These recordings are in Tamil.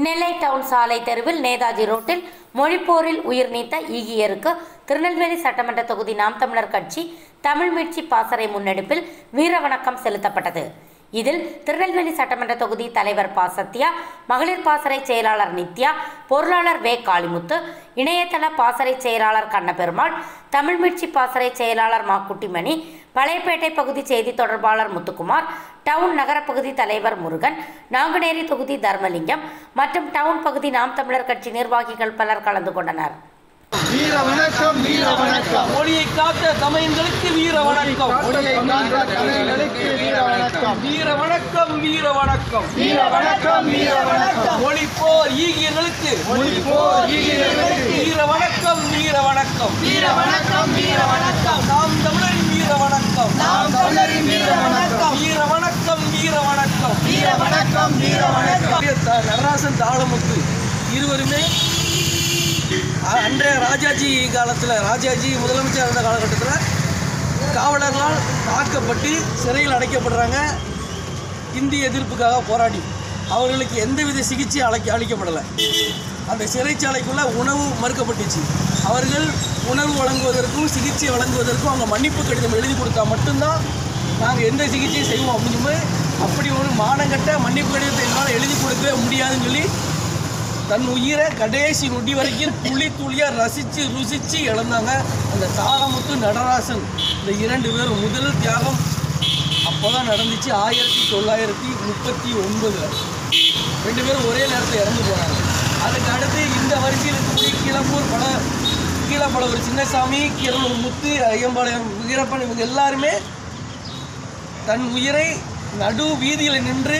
நெல்லை டவுன் சாலை தெருவில் நேதாஜி ரோட்டில் மொழிப்போரில் உயிர் நீத்த ஈகியருக்கு திருநெல்வேலி சட்டமன்ற தொகுதி நாம் தமிழர் கட்சி தமிழ் மீட்சி பாசறை முன்னெடுப்பில் வீர வணக்கம் செலுத்தப்பட்டது இதில் திருநெல்வேலி சட்டமன்ற தொகுதி தலைவர் ப சத்யா மகளிர் பாசறை செயலாளர் நித்யா பொருளாளர் வே காளிமுத்து இணையதள பாசறை செயலாளர் கண்ணபெருமாள் தமிழ் மீட்சி பாசறை செயலாளர் மா குட்டிமணி பழையப்பேட்டை பகுதி செய்தி தொடர்பாளர் முத்துக்குமார் டவுன் நகர பகுதி தலைவர் முருகன் நாங்குநேரி தொகுதி தர்மலிங்கம் மற்றும் டவுன் பகுதி நாம் தமிழர் கட்சி நிர்வாகிகள் பலர் கலந்து கொண்டனர் வீர வணக்கம் வீர வணக்கம் மொழியை காத்த தமிழர்களுக்கு வீர வணக்கம் மொழியை காத்த தமிழர்களுக்கு வீர வணக்கம் வீர வணக்கம் வீர வணக்கம் வீர வணக்கம் வீர வணக்கம் மொழி போர் ஈகியர்களுக்கு மொழி போர் ஈகியர்களுக்கு வீர வணக்கம் வீர வணக்கம் வீர வணக்கம் வீர வணக்கம் நாம் தமிழரின் வீர வணக்கம் நாம் தமிழரின் வீர வணக்கம் வீர வணக்கம் வீர வணக்கம் வீர வணக்கம் வீர வணக்கம் த- நடராசன் தாளமுத்து இருவருமே அ- அன்றைய ராஜாஜி காலத்தில் ராஜாஜி முதலமைச்சர் இருந்த காலகட்டத்தில் காவலர்களால் தாக்கப்பட்டு சிறையில் அடைக்கப்படுறாங்க இந்திய எதிர்ப்புக்காக போராடி அவர்களுக்கு எந்தவித சிகிச்சை அழைக்க அளிக்கப்படலை அந்த சிறைச்சாலைக்குள்ள உணவு மறுக்கப்பட்டுச்சு அவர்கள் உணவு வழங்குவதற்கும் சிகிச்சை வழங்குவதற்கும் அவங்க மன்னிப்பு கடிதம் எழுதி கொடுத்தா மட்டும்தான் நாங்கள் எந்த சிகிச்சையும் செய்வோம் அப்படின்னு சொல்லி அப்படி ஒரு மானங்கட்ட மன்னிப்பு கடிதத்தை என்னால் எழுதி கொடுக்கவே முடியாதுன்னு சொல்லி தன் உயிரை கடைசி நொடி வரைக்கும் துளி துளியாக ரசித்து ருசித்து இழந்தாங்க அந்த தாளமுத்து நடராசன் இந்த இரண்டு பேரும் முதல் தியாகம் அப்போ தான் நடந்துச்சு ஆயிரத்தி தொள்ளாயிரத்தி முப்பத்தி ஒன்பதுல ரெண்டு பேரும் ஒரே நேரத்தில் இறந்து போனாங்க அதுக்கு அடுத்து இந்த வரிசையில் இருக்கக்கூடிய கீழப்பூர் பல கீழப்பழவர் சின்னசாமி கீழூர் முத்து ஐயம்பாளையம் வீரப்பன் இவங்க எல்லாருமே தன் உயிரை நடு வீதியில் நின்று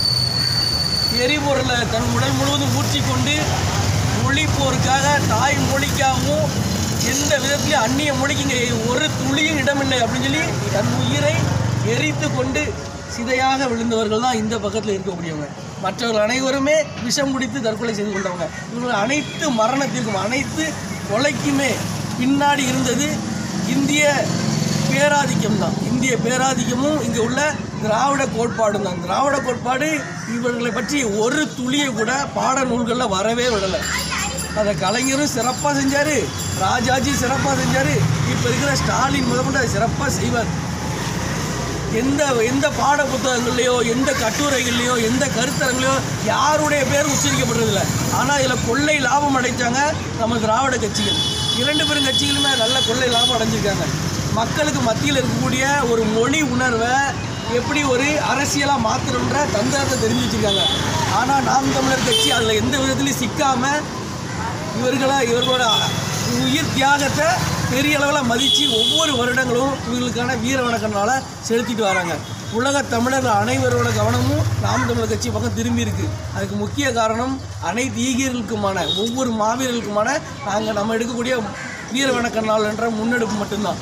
எரிபொருளை தன் உடல் முழுவதும் ஊற்றிக்கொண்டு மொழி போருக்காக தாய் மொழிக்காகவும் எந்த விதத்திலையும் அந்நிய மொழிக்கு இங்கே ஒரு துளியும் இடமில்லை அப்படின்னு சொல்லி தன் உயிரை எரித்து கொண்டு சிதையாக விழுந்தவர்கள் தான் இந்த பக்கத்தில் இருக்கக்கூடியவங்க மற்றவர்கள் அனைவருமே விஷம் குடித்து தற்கொலை செய்து கொண்டவங்க இவர்கள் அனைத்து மரணத்திற்கும் அனைத்து கொலைக்குமே பின்னாடி இருந்தது இந்திய பேராதிக்கம் தான் இந்திய பேராதிக்கமும் இங்கே உள்ள திராவிட கோட்பாடும் தான் திராவிட கோட்பாடு இவர்களை பற்றி ஒரு துளியை கூட பாட நூல்களில் வரவே விடலை அதை கலைஞரும் சிறப்பாக செஞ்சார் ராஜாஜி சிறப்பாக செஞ்சார் இப்போ இருக்கிற ஸ்டாலின் முதற்கொண்டு அதை சிறப்பாக செய்வார் எந்த எந்த பாட புத்தகங்கள்லையோ எந்த கட்டுரைகள்லையோ எந்த கருத்தரங்களையோ யாருடைய பேர் உச்சரிக்கப்படுறதில்ல ஆனால் இதில் கொள்ளை லாபம் அடைச்சாங்க நம்ம திராவிட கட்சிகள் இரண்டு பெரும் கட்சிகளுமே நல்ல கொள்ளை லாபம் அடைஞ்சிருக்காங்க மக்களுக்கு மத்தியில் இருக்கக்கூடிய ஒரு மொழி உணர்வை எப்படி ஒரு அரசியலாக மாற்றணுன்ற தந்திரத்தை தெரிஞ்சு வச்சுருக்காங்க ஆனால் நாம் தமிழர் கட்சி அதில் எந்த விதத்துலையும் சிக்காமல் இவர்களை இவர்களோட உயிர் தியாகத்தை பெரிய அளவில் மதித்து ஒவ்வொரு வருடங்களும் இவர்களுக்கான வீர வணக்கனால செலுத்திட்டு வராங்க உலக தமிழர்கள் அனைவரோட கவனமும் நாம் தமிழர் கட்சி பக்கம் திரும்பி இருக்கு அதுக்கு முக்கிய காரணம் அனைத்து ஈகியர்களுக்குமான ஒவ்வொரு மாவீரர்களுக்குமான நாங்கள் நம்ம எடுக்கக்கூடிய வீர வணக்க நாள் என்ற முன்னெடுப்பு மட்டும்தான்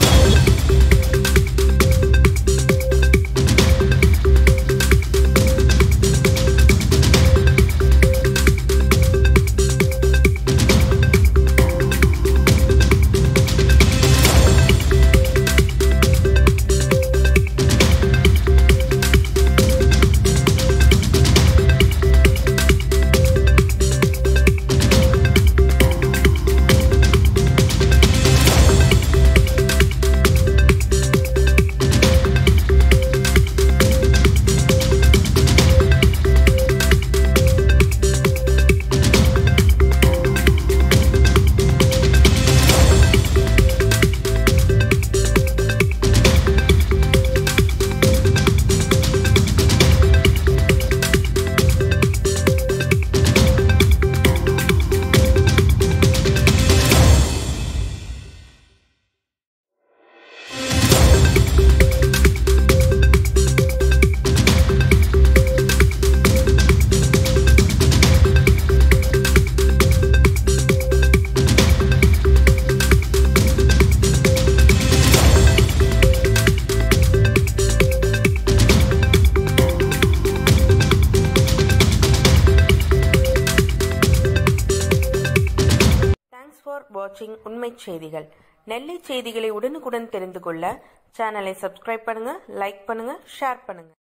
தேங்க்ஸ் ஃபார் வாட்சிங் உண்மை செய்திகள் நெல்லை செய்திகளை உடனுக்குடன் தெரிந்து கொள்ள சேனலை சப்ஸ்கிரைப் பண்ணுங்க லைக் பண்ணுங்க ஷேர் பண்ணுங்க